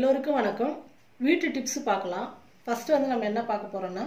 எல்லோருக்கும் வணக்கம் வீட்டு டிப்ஸ் பார்க்கலாம் ஃபர்ஸ்ட் வந்து நம்ம என்ன பார்க்க போறோம்னா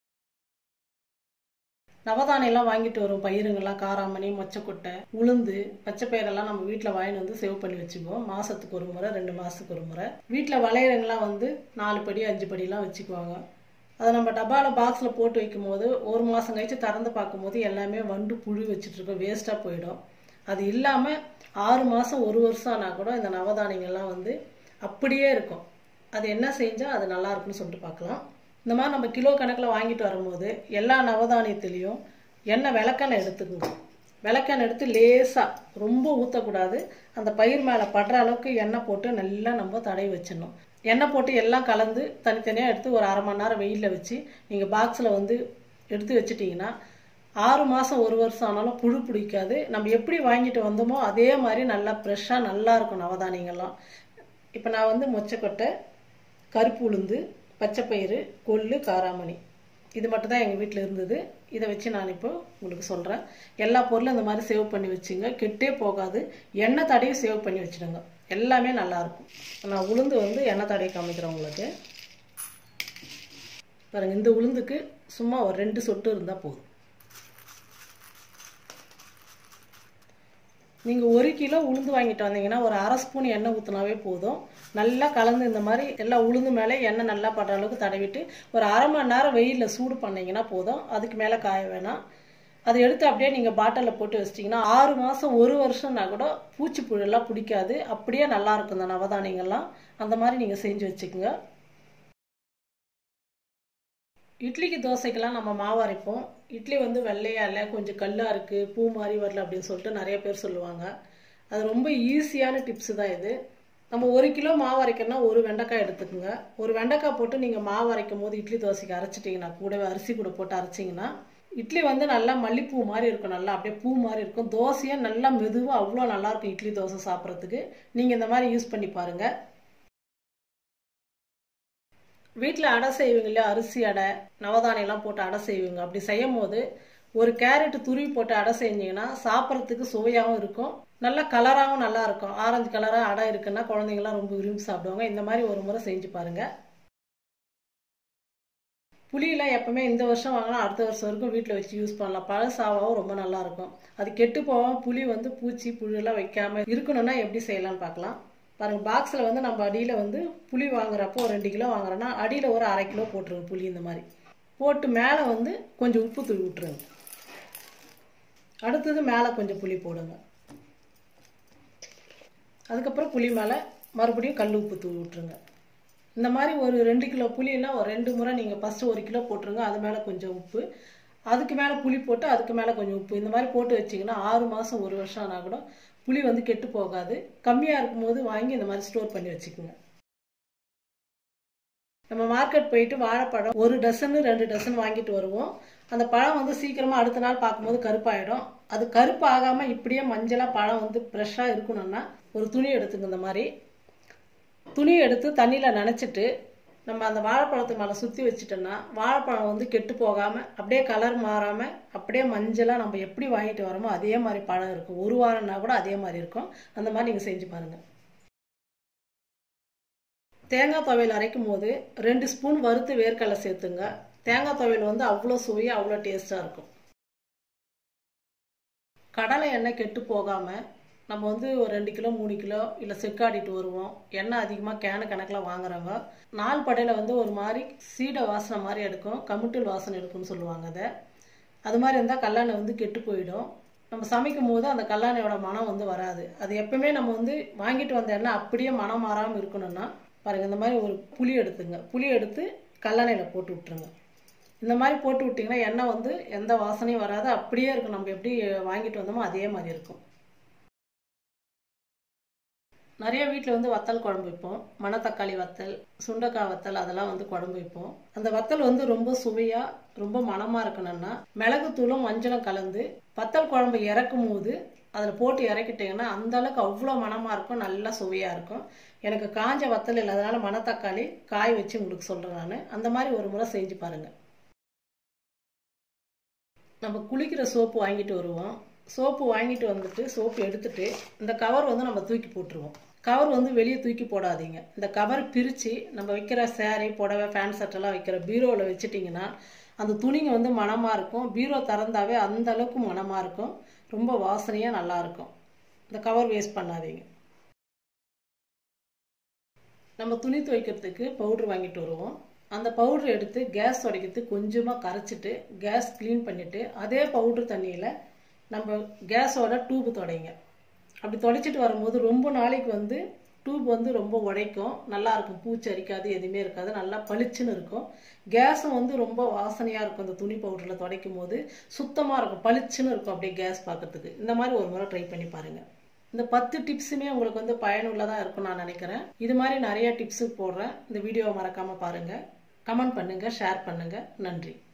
நவதானியெல்லாம் வாங்கிட்டு வரும் பயிருங்கெல்லாம் காராமணி மொச்சக்கொட்டை உளுந்து பச்சை பயிரெல்லாம் நம்ம வீட்டில் வாங்கிட்டு வந்து சேவ் பண்ணி வச்சுக்குவோம் மாசத்துக்கு ஒரு முறை ரெண்டு மாசத்துக்கு ஒரு முறை வீட்டில் வளையறங்கெல்லாம் வந்து நாலு படி அஞ்சு படிலாம் வச்சுக்குவாங்க அதை நம்ம டப்பாவில் பாக்ஸில் போட்டு வைக்கும் போது ஒரு மாதம் கழிச்சு திறந்து பார்க்கும்போது எல்லாமே வண்டு புழு வச்சுட்டு இருக்கோம் வேஸ்ட்டாக போயிடும் அது இல்லாமல் ஆறு மாதம் ஒரு வருஷம் ஆனால் கூட இந்த நவதானியங்கள்லாம் வந்து அப்படியே இருக்கும் அது என்ன செஞ்சால் அது நல்லா இருக்குன்னு சொல்லிட்டு பார்க்கலாம் இந்த மாதிரி நம்ம கிலோ கணக்கில் வாங்கிட்டு வரும்போது எல்லா நவதானியத்துலேயும் எண்ணெய் விளக்கெண்ணெய் எடுத்துக்கோங்க விளக்கெண்ணெய் எடுத்து லேசாக ரொம்ப ஊற்றக்கூடாது அந்த பயிர் மேலே படுற அளவுக்கு எண்ணெய் போட்டு நல்லா நம்ம தடவி வச்சிடணும் எண்ணெய் போட்டு எல்லாம் கலந்து தனித்தனியாக எடுத்து ஒரு அரை மணி நேரம் வெயிலில் வச்சு நீங்கள் பாக்ஸில் வந்து எடுத்து வச்சிட்டிங்கன்னா ஆறு மாதம் ஒரு வருஷம் ஆனாலும் புழு பிடிக்காது நம்ம எப்படி வாங்கிட்டு வந்தோமோ அதே மாதிரி நல்லா ஃப்ரெஷ்ஷாக நல்லா இருக்கும் நவதானியங்கள்லாம் இப்போ நான் வந்து மொச்சக்கொட்டை கருப்பு உளுந்து பச்சைப்பயிறு கொள்ளு காராமணி இது மட்டும் தான் எங்கள் வீட்டில் இருந்தது இதை வச்சு நான் இப்போ உங்களுக்கு சொல்கிறேன் எல்லா பொருளும் இந்த மாதிரி சேவ் பண்ணி வச்சுங்க கெட்டே போகாது எண்ணெய் தடையும் சேவ் பண்ணி வச்சுடுங்க எல்லாமே நல்லாயிருக்கும் நான் உளுந்து வந்து எண்ணெய் தடையை காமிக்கிறேன் உங்களுக்கு பாருங்கள் இந்த உளுந்துக்கு சும்மா ஒரு ரெண்டு சொட்டு இருந்தால் போதும் நீங்கள் ஒரு கிலோ உளுந்து வாங்கிட்டு வந்தீங்கன்னா ஒரு அரை ஸ்பூன் எண்ணெய் ஊற்றினாவே போதும் நல்லா கலந்து இந்த மாதிரி எல்லா உளுந்து மேலே எண்ணெய் நல்லா படுற அளவுக்கு தடவிட்டு ஒரு அரை மணி நேரம் வெயிலில் சூடு பண்ணிங்கன்னா போதும் அதுக்கு மேலே காய வேணாம் அதை எடுத்து அப்படியே நீங்கள் பாட்டிலில் போட்டு வச்சிட்டிங்கன்னா ஆறு மாதம் ஒரு வருஷம்னா கூட பூச்சி புழுலாம் பிடிக்காது அப்படியே நல்லா இருக்கும் இந்த நவதானியங்கள்லாம் அந்த மாதிரி நீங்கள் செஞ்சு வச்சுக்கோங்க இட்லிக்கு தோசைக்கெல்லாம் நம்ம மாவு அரைப்போம் இட்லி வந்து வெள்ளையா இல்லை கொஞ்சம் கல்லாக இருக்குது பூ மாதிரி வரல அப்படின்னு சொல்லிட்டு நிறைய பேர் சொல்லுவாங்க அது ரொம்ப ஈஸியான டிப்ஸு தான் இது நம்ம ஒரு கிலோ மாவு அரைக்கணும்னா ஒரு வெண்டைக்காய் எடுத்துக்கோங்க ஒரு வெண்டைக்காய் போட்டு நீங்கள் மாவு அரைக்கும் போது இட்லி தோசைக்கு அரைச்சிட்டிங்கன்னா கூடவே அரிசி கூட போட்டு அரைச்சிங்கன்னா இட்லி வந்து நல்லா மல்லிப்பூ மாதிரி இருக்கும் நல்லா அப்படியே பூ மாதிரி இருக்கும் தோசையே நல்லா மெதுவாக அவ்வளோ நல்லாயிருக்கும் இட்லி தோசை சாப்பிட்றதுக்கு நீங்கள் இந்த மாதிரி யூஸ் பண்ணி பாருங்கள் வீட்டில் அடை செய்வீங்க இல்லையா அரிசி அடை நவதானியெல்லாம் போட்டு அடை செய்வீங்க அப்படி செய்யும் போது ஒரு கேரட் துருவி போட்டு அடை செஞ்சீங்கன்னா சாப்பிட்றதுக்கு சுவையாகவும் இருக்கும் நல்ல கலராகவும் நல்லா இருக்கும் ஆரஞ்சு கலராக அடை இருக்குன்னா குழந்தைங்களாம் ரொம்ப விரும்பி சாப்பிடுவாங்க இந்த மாதிரி ஒரு முறை செஞ்சு பாருங்கள் புளியெல்லாம் எப்பவுமே இந்த வருஷம் வாங்கினா அடுத்த வருஷம் வரைக்கும் வீட்டில் வச்சு யூஸ் பண்ணலாம் பழசாவாவும் ரொம்ப நல்லா இருக்கும் அது கெட்டு போகாமல் புளி வந்து பூச்சி புழுலாம் வைக்காம இருக்கணும்னா எப்படி செய்யலாம்னு பார்க்கலாம் பாருங்க பாக்ஸில் வந்து நம்ம அடியில் வந்து புளி வாங்குறப்போ ஒரு ரெண்டு கிலோ வாங்குறோன்னா அடியில் ஒரு அரை கிலோ போட்டுருங்க புளி இந்த மாதிரி போட்டு மேலே வந்து கொஞ்சம் உப்பு தூவி விட்டுருங்க அடுத்தது மேலே கொஞ்சம் புளி போடுங்க அதுக்கப்புறம் புளி மேலே மறுபடியும் கல் உப்பு தூவி விட்டுருங்க இந்த மாதிரி ஒரு ரெண்டு கிலோ புளினா ஒரு ரெண்டு முறை நீங்கள் ஃபஸ்ட்டு ஒரு கிலோ போட்டுருங்க அது மேலே கொஞ்சம் உப்பு அதுக்கு மேலே புளி போட்டு அதுக்கு மேலே கொஞ்சம் உப்பு இந்த மாதிரி போட்டு வச்சிங்கன்னா ஆறு மாதம் ஒரு வருஷம் ஆனால் கூட புளி வந்து கெட்டு போகாது கம்மியாக இருக்கும்போது வாங்கி இந்த மாதிரி ஸ்டோர் பண்ணி வச்சுக்கோங்க நம்ம மார்க்கெட் போயிட்டு வாழைப்பழம் ஒரு டசன் ரெண்டு டசன் வாங்கிட்டு வருவோம் அந்த பழம் வந்து சீக்கிரமாக அடுத்த நாள் பார்க்கும்போது கருப்பாயிடும் அது கருப்பு ஆகாமல் இப்படியே மஞ்சளாக பழம் வந்து ஃப்ரெஷ்ஷாக இருக்கணும்னா ஒரு துணி எடுத்துங்க இந்த மாதிரி துணி எடுத்து தண்ணியில் நனைச்சிட்டு நம்ம அந்த வாழைப்பழத்து மேலே சுற்றி வச்சுட்டோம்னா வாழைப்பழம் வந்து கெட்டு போகாமல் அப்படியே கலர் மாறாமல் அப்படியே மஞ்சளாக நம்ம எப்படி வாங்கிட்டு வரோமோ அதே மாதிரி பழம் இருக்கும் ஒரு வாரம்னா கூட அதே மாதிரி இருக்கும் அந்த மாதிரி நீங்கள் செஞ்சு பாருங்கள் தேங்காய் துவையல் அரைக்கும் போது ரெண்டு ஸ்பூன் வறுத்து வேர்க்கடலை சேர்த்துங்க தேங்காய் துவையல் வந்து அவ்வளோ சுவையாக அவ்வளோ டேஸ்ட்டாக இருக்கும் கடலை எண்ணெய் கெட்டு போகாமல் நம்ம வந்து ஒரு ரெண்டு கிலோ மூணு கிலோ இல்லை செக்காடிட்டு வருவோம் எண்ணெய் அதிகமாக கேன கணக்கில் வாங்குறவங்க நாள் படையில் வந்து ஒரு மாதிரி சீடை வாசனை மாதிரி எடுக்கும் கமுட்டில் வாசனை எடுக்கும்னு சொல்லுவாங்க அதை அது மாதிரி இருந்தால் கல்லாணை வந்து கெட்டு போயிடும் நம்ம சமைக்கும் போது அந்த கல்லாணையோட மனம் வந்து வராது அது எப்பவுமே நம்ம வந்து வாங்கிட்டு வந்த எண்ணெய் அப்படியே மனம் மாறாமல் இருக்கணும்னா பாருங்கள் இந்த மாதிரி ஒரு புளி எடுத்துங்க புளி எடுத்து கல்லணையில் போட்டு விட்டுருங்க இந்த மாதிரி போட்டு விட்டிங்கன்னா எண்ணெய் வந்து எந்த வாசனையும் வராது அப்படியே இருக்கும் நம்ம எப்படி வாங்கிட்டு வந்தோமோ அதே மாதிரி இருக்கும் நிறைய வீட்டில் வந்து வத்தல் குழம்பு வைப்போம் மணத்தக்காளி வத்தல் சுண்டக்காய் வத்தல் அதெல்லாம் வந்து குழம்பு வைப்போம் அந்த வத்தல் வந்து ரொம்ப சுவையாக ரொம்ப மனமாக இருக்கணும்னா மிளகுத்தூளும் மஞ்சளும் கலந்து வத்தல் குழம்பு இறக்கும் போது அதில் போட்டு இறக்கிட்டிங்கன்னா அந்த அளவுக்கு அவ்வளோ மனமாக இருக்கும் நல்லா சுவையாக இருக்கும் எனக்கு காஞ்ச வத்தல் இல்லாதனால மணத்தக்காளி காய் வச்சு உங்களுக்கு சொல்கிறேன் நான் அந்த மாதிரி ஒரு முறை செஞ்சு பாருங்கள் நம்ம குளிக்கிற சோப்பு வாங்கிட்டு வருவோம் சோப்பு வாங்கிட்டு வந்துட்டு சோப்பு எடுத்துட்டு இந்த கவர் வந்து நம்ம தூக்கி போட்டுருவோம் கவர் வந்து வெளியே தூக்கி போடாதீங்க இந்த கவர் பிரித்து நம்ம வைக்கிற சேரீ புடவை ஃபேன் சட்டெல்லாம் வைக்கிற பீரோவில் வச்சிட்டிங்கன்னா அந்த துணிங்க வந்து மணமாக இருக்கும் பீரோ திறந்தாவே அந்த அளவுக்கு மணமாக இருக்கும் ரொம்ப வாசனையாக நல்லா இருக்கும் இந்த கவர் வேஸ்ட் பண்ணாதீங்க நம்ம துணி துவைக்கிறதுக்கு பவுட்ரு வாங்கிட்டு வருவோம் அந்த பவுட்ரு எடுத்து கேஸ் துடைக்கிறதுக்கு கொஞ்சமாக கரைச்சிட்டு கேஸ் க்ளீன் பண்ணிவிட்டு அதே பவுட்ரு தண்ணியில் நம்ம கேஸோட டியூப் துடைங்க அப்படி துடைச்சிட்டு வரும்போது ரொம்ப நாளைக்கு வந்து டியூப் வந்து ரொம்ப உடைக்கும் நல்லா இருக்கும் பூச்சி அரிக்காது எதுவுமே இருக்காது நல்லா பளிச்சுன்னு இருக்கும் கேஸும் வந்து ரொம்ப வாசனையாக இருக்கும் இந்த துணி பவுடரில் துடைக்கும் போது சுத்தமாக இருக்கும் பளிச்சுன்னு இருக்கும் அப்படியே கேஸ் பார்க்கறதுக்கு இந்த மாதிரி ஒரு முறை ட்ரை பண்ணி பாருங்கள் இந்த பத்து டிப்ஸுமே உங்களுக்கு வந்து பயனுள்ளதாக இருக்கும் நான் நினைக்கிறேன் இது மாதிரி நிறைய டிப்ஸு போடுறேன் இந்த வீடியோவை மறக்காமல் பாருங்கள் கமெண்ட் பண்ணுங்கள் ஷேர் பண்ணுங்கள் நன்றி